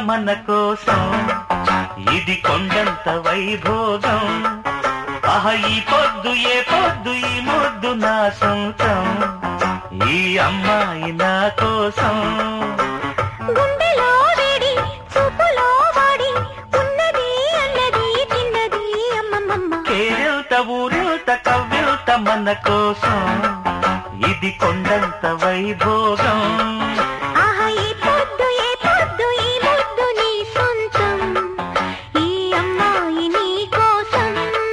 మన కోసం ఇది కొండంత వైభోగం ఆహ ఈ పొద్దు ఏ పొద్దు ఈ ముద్దు నా సొంతం ఈ అమ్మాయి నా కోసం గుండెలో వేడి చూపులో వాడి ఉన్నది అన్నది చిన్నది అమ్మమ్మమ్మ కేరిల్త ఊరిల్త కవ్విల్త మన కోసం ఇది కొండంత వైభోగం ఆహా ఈ పొద్దు ఏ పొద్దు ఈ ముద్దు నీ సొంతం ఈ అమ్మాయి నీ కోసం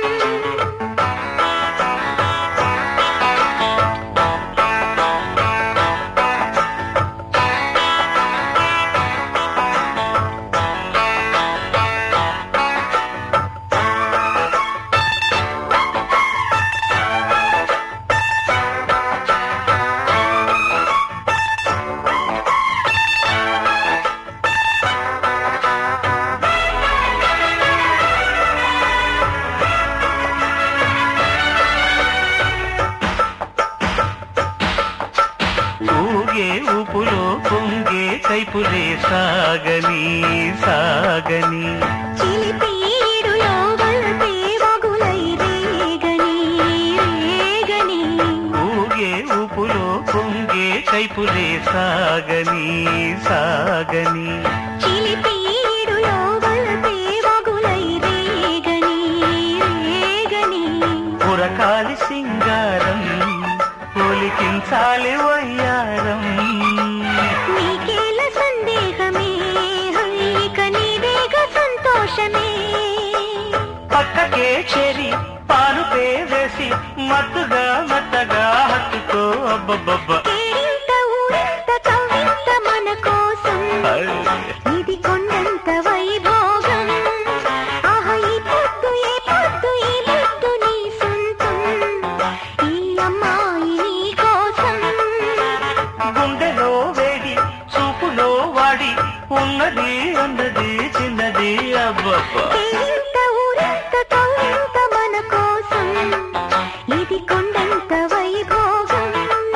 ఊగే ఊపులో పొంగే కైపులే సాగని సాగని చిలిపి ఈడులో వలపే వగులై రేగని రేగని ఊగే ఊపులో పొంగే కైపులే సాగని సాగని చిలిపి ఈడులో వలపే వగులై రేగని రేగని పురకాలి సింగారం ఒలికించాలి వయ్యారం నీకేల సందేహమే హల్లిక నీదేగ సంతోషమే పక్కకే చెరి పాలు పేవేసి మత్తుగా మత్తగా హత్తుకో అబ్బబ్బబ్బ కేరింత ఊరింత కవ్వింత మన కోసం ఇది కొండంత వైభోగం ఆహా ఈ పొద్దు ఏ పొద్దు ఈ ముద్దు నీ సొంతం ఈ అమ్మాయి నీ కోసం గుండెలో వేడి చూపులో వాడి ఉన్నది అన్నది చిన్నది అబ్బబ్బ కేరింత ఊరింత కవ్వింత మన కోసం ఇది కొండంత వైభోగం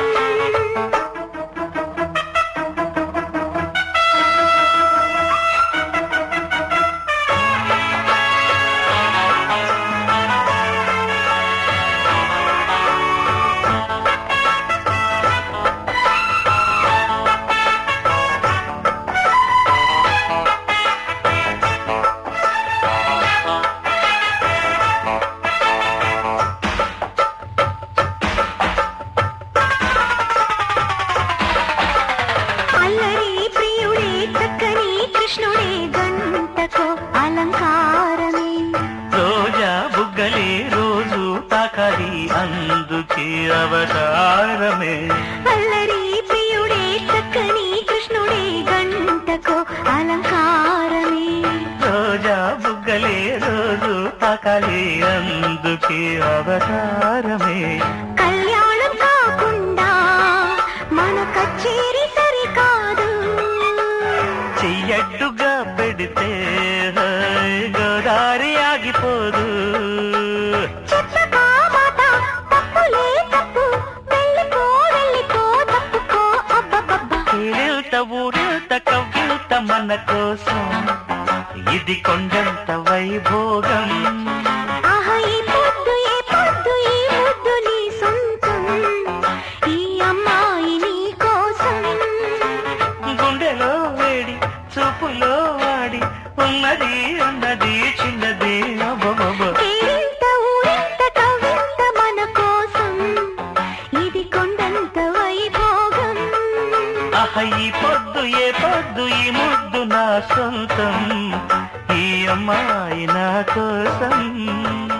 అల్లరి ప్రియుడే చక్కని కృష్ణుడే గంటకో అలంకారమే రోజా బుగ్గలే రోజు తాకాలి అందుకే అవతారమే అల్లరి ప్రియుడే చక్కని కృష్ణుడే గంటకో అలంకారమే రోజా బుగ్గలే రోజు తాకాలి అందుకే అవతారమే కళ్యాణం కాకుండా మన కచేరి సరికాదు చెయ్యడ్డుగా పెడితే హాయ్ గోదారి ఆగిపోదు చెప్పకా మాట తప్పులే తప్పు వెళ్ళిపో వెళ్ళిపో తప్పుకో అబ్బబ్బబ్బా కేరిల్త ఊరిల్త కవ్విల్త మన కోసం ఇది కొండంత వైభోగం ఆహా ఈ పొద్దు ఏ పొద్దు ఈ ముద్దు నీ సొంతం ఈ అమ్మాయి నీ కోసం గుండెలో వేడి చూపులో వాడి ఉన్నది ఉన్నది చిన్నది అబ్బబ్బబ్బ. కేరింత ఊరింత కవింత మన కోసం ఇది కొండంత వైభోగం ఆహ ఈ పొద్దు ఏ పొద్దు ఈ ముద్దు నా సొంతం ఈ అమ్మాయి నా కోసం